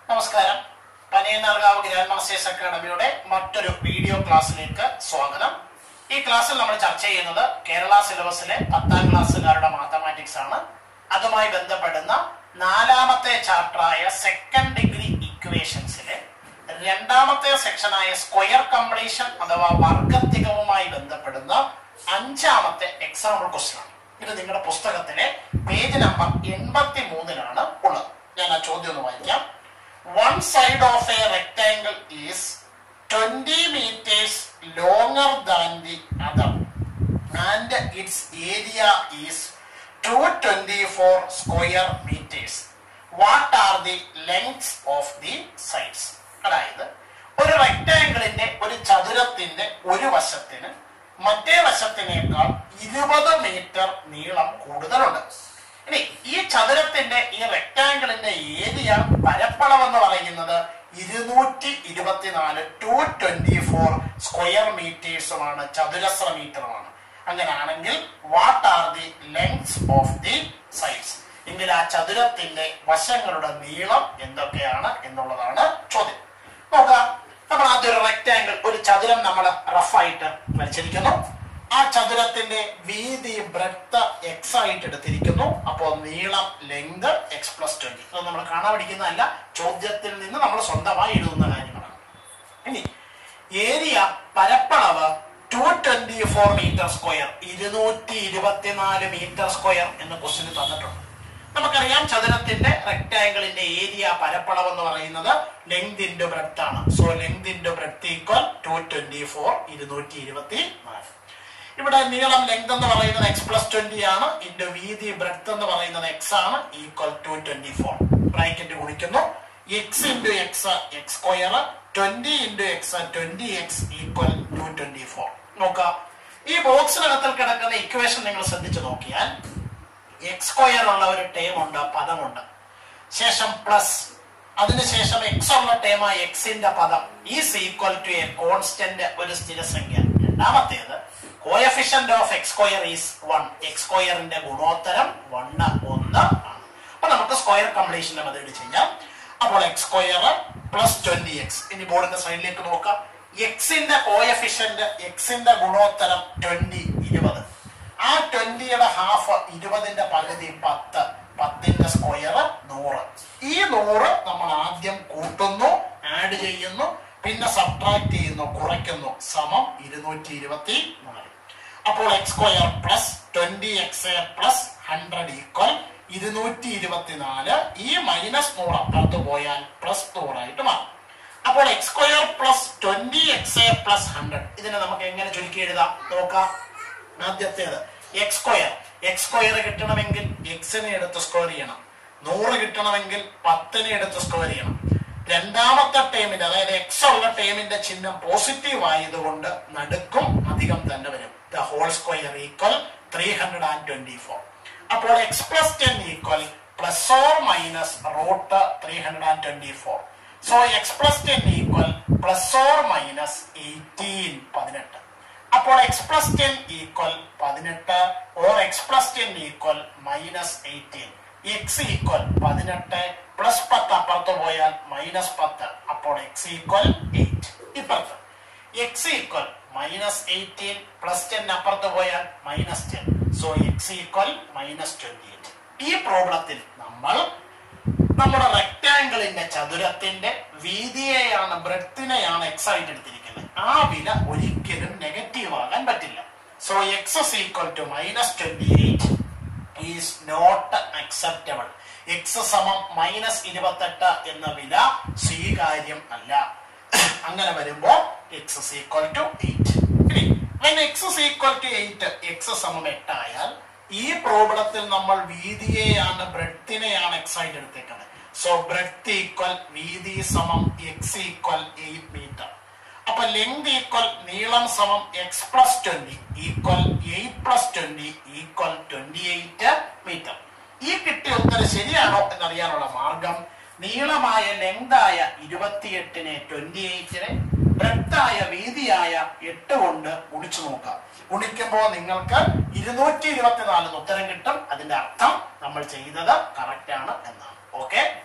നമസ്കാരം പനയനാർകാവ് grand masters അക്കാഡമിയുടെ മറ്റൊരു video ക്ലാസ്സിലേക്ക് സ്വാഗതം ഈ ക്ലാസ്സിൽ നമ്മൾ ചർച്ച ചെയ്യുന്നത് കേരള സിലബസിലെ പത്താം ക്ലാസ്സുകാരുടെ മാത്തമാറ്റിക്സ് ആണ് അതുമായി ബന്ധപ്പെടുന്ന നാലാമത്തെ ചാപ്റ്ററായ സെക്കൻഡ് ഡിഗ്രി ഇക്വേഷൻസിലെ രണ്ടാമത്തെ സെക്ഷനായ സ്ക്വയർ കംപ്ലീഷൻ അഥവാ വർഗത്തികവുമായി ബന്ധപ്പെടുന്ന അഞ്ചാമത്തെ എക്സാമ്പിൾ ക്വസ്റ്റ്യൻ ആണ് ഇത് നിങ്ങളുടെ പുസ്തകത്തിലെ പേജ് നമ്പർ എൺപത്തി മൂന്നിലാണ് ഉള്ളത് ഞാൻ ആ ചോദ്യം ഒന്ന് വായിക്കാം one side of a rectangle is twenty metres longer than the other and its area is two twenty four square metres what are the lengths of the sides അതായത് ഒരു റെക്ടാംഗിളിന്റെ ഒരു ചതുരത്തിന്റെ ഒരു വശത്തിന് മറ്റേ വശത്തിനേക്കാൾ ഇരുപത് മീറ്റർ നീളം കൂടുതലുണ്ട് ഇനി ഈ ചതുരത്തിന്റെ ഈ റെക്ടാംഗിളിന്റെ ഏരിയ പരപ്പളവ് എന്ന് പറയുന്നത് ഇരുന്നൂറ്റി ഇരുപത്തിനാല് ടു ട്വന്റി ഫോർ സ്ക്വയർ മീറ്റേഴ്സുമാണ് ചതുരശ്ര മീറ്ററുമാണ് അങ്ങനെയാണെങ്കിൽ what are the lengths of the sides എങ്കിൽ ആ ചതുരത്തിന്റെ വശങ്ങളുടെ നീളം എന്തൊക്കെയാണ് എന്നുള്ളതാണ് ചോദ്യം നോക്കാം നമ്മൾ ആദ്യം ഒരു റെക്ടാംഗിൾ ഒരു ചതുരം നമ്മൾ റഫായിട്ട് വരച്ചിരിക്കുന്നു ആ ചതുരത്തിന്റെ വീതി ബ്രെഡ്ത്ത് എക്സ് ആയിട്ട് എടുത്തിരിക്കുന്നു അപ്പോൾ നീളം ലെങ്ത് എക്സ് പ്ലസ് ട്വന്റി ഇത് നമ്മൾ കാണാൻ പഠിക്കുന്നതല്ല ചോദ്യത്തിൽ നിന്ന് നമ്മൾ സ്വന്തമായി എഴുതുന്ന കാര്യങ്ങളാണ് ഇനി ഏരിയ പരപ്പളവ് two twenty four metre square ഇരുന്നൂറ്റി ഇരുപത്തിനാല് മീറ്റർ സ്ക്വയർ എന്ന് ക്വസ്റ്റിന് തന്നിട്ടുണ്ട് നമുക്കറിയാം ചതുരത്തിന്റെ റെക്ടാംഗിളിന്റെ ഏരിയ പരപ്പളവ് എന്ന് പറയുന്നത് ലെങ്ത് ഇൻഡു ബ്രെഡ്ത്ത് ആണ് so length into breadth equal two twenty four ഇരുന്നൂറ്റി ഇരുപത്തി നാല് ഇവിടെ നീളം ലെങ്ത് എന്ന് പറയുന്നത് എക്സ് പ്ലസ് ട്വന്റി ആണ് ഇൻഡു വീതി ബ്രെഡ്ത്ത് എന്ന് പറയുന്നത് എക്സ് ആണ് equal two twenty four bracket ഗുണിക്കുന്നു X into X X square twenty into X twenty X equal two twenty four നോക്കാം ഈ ബോക്സിനകത്തിൽ കിടക്കുന്ന ഇക്വേഷൻ നിങ്ങൾ ശ്രദ്ധിച്ചു നോക്കിയാൽ എക്സ് സ്ക്വയർ ഉള്ള ഒരു ടേം ഉണ്ട് പദമുണ്ട് ശേഷം പ്ലസ് അതിനുശേഷം എക്സ് ഉള്ള ടേമായ എക്സിന്റെ പദം is equal to a constant ഒരു സ്ഥിരസംഖ്യ രണ്ടാമത്തേത് coefficient of X square is one X സ്ക്വയറിന്റെ ഗുണോത്തരം വണ്ണ് ഒന്ന് ആണ് അപ്പൊ നമുക്ക് സ്ക്വയർ കംപ്ലീഷന്റെ മെത്തേഡ് ചെയ്യാം അപ്പോൾ X square plus twenty X ഇനി ബോർഡിന്റെ സൈഡിലേക്ക് നോക്കാം എക്സിന്റെ കോയഫിഷ്യന്റ് എക്സിന്റെ ഗുണോത്തരം ട്വന്റി ഇരുപത് ആ ട്വന്റിയുടെ ഹാഫ് ഇരുപതിന്റെ പകുതി പത്ത് പത്തിന്റെ സ്ക്വയർ നൂറ് ഈ നൂറ് നമ്മൾ ആദ്യം കൂട്ടുന്നു ആഡ് ചെയ്യുന്നു പിന്നെ സബ്ട്രാക്ട് ചെയ്യുന്നു കുറയ്ക്കുന്നു സമം ഇരുന്നൂറ്റി ഇരുപത്തി നാല് അപ്പോൾ X square plus twenty X plus hundred equal ഇരുന്നൂറ്റി ഇരുപത്തിനാല് ഈ മൈനസ് നൂറ് അപ്പുറത്ത് പോയാൽ പ്ലസ് നൂറായിട്ട് മാറും അപ്പോൾ X square plus twenty X plus hundred ഇതിനെ നമുക്ക് എങ്ങനെ ചുരുക്കി എഴുതാം നോക്കാം ആദ്യത്തേത് എക്സ് സ്ക്വയർ എക്സ് സ്ക്വയർ കിട്ടണമെങ്കിൽ എക്സിനെ എടുത്ത് സ്ക്വയർ ചെയ്യണം നൂറ് കിട്ടണമെങ്കിൽ പത്തിനെ എടുത്ത് സ്ക്വയർ ചെയ്യണം രണ്ടാമത്തെ ടേമിന്റെ അതായത് എക്സ് ഉള്ള ടേമിന്റെ ചിഹ്നം പോസിറ്റീവ് ആയതുകൊണ്ട് നടുക്കും അധികം തന്നെ വരും the whole square equal three hundred and twenty four അപ്പോൾ X plus ten equal plus or minus root three hundred and twenty four so X plus ten equal plus or minus eighteen പതിനെട്ട് അപ്പോൾ X plus ten equal പതിനെട്ട് or X plus ten equal minus eighteen X equal പതിനെട്ട് plus പത്ത് അപ്പുറത്ത് പോയാൽ minus പത്ത് അപ്പോൾ X equal eight ഇപ്പുറത്ത് X equal minus eighteen plus ten അപ്പുറത്ത് പോയാൽ minus ten so X equal minus twenty eight ഈ പ്രോബ്ലത്തിൽ നമ്മൾ നമ്മുടെ റെക്ടാംഗിളിന്റെ ചതുരത്തിന്റെ വീതിയെയാണ് ബ്രെഡ്ത്തിനെയാണ് എക്സ് ആയിട്ട് എടുത്തിരിക്കുന്നത് ആ വില ഒരിക്കലും നെഗറ്റീവ് ആകാൻ പറ്റില്ല so X is equal to minus twenty eight is not acceptable X സമം മൈനസ് ഇരുപത്തെട്ട് എന്ന വില സ്വീകാര്യം അല്ല അങ്ങനെ വരുമ്പോ X is equal to eight ഇനി when x is equal to 8 x സമം 8 ആയാൽ ഈ പ്രോബ്ലത്തിൽ നമ്മൾ വീതിയെയാണ് ബ്രെഡ്ത്തിനെയാണ് എക്സ് ആയിട്ട് എടുത്തേക്കുന്നത് സോ ബ്രെഡ്ത്ത് ഈക്വൽ വീതി സമം എക്സ് ഈക്വൽ എയ്റ്റ് മീറ്റർ അപ്പൊ ലെങ്ത് ഈക്വൽ നീളം സമം X plus twenty equal eight plus twenty equal twenty eight metre ഈ കിട്ടിയ ഉത്തരം ശരിയാണോ എന്നറിയാനുള്ള മാർഗം നീളമായ ലെങ്തായ ഇരുപത്തിയെട്ടിനെ ട്വന്റി എയ്റ്റിനെ ബ്രെഡായ വീതിയായ എട്ട് കൊണ്ട് ഗുണിച്ചു നോക്കാം ഗുണിക്കുമ്പോൾ നിങ്ങൾക്ക് ഇരുന്നൂറ്റി ഇരുപത്തിനാലിന് ഉത്തരം കിട്ടും അതിന്റെ അർത്ഥം നമ്മൾ ചെയ്തത് കറക്റ്റ് ആണ് എന്നാണ് ഓക്കെ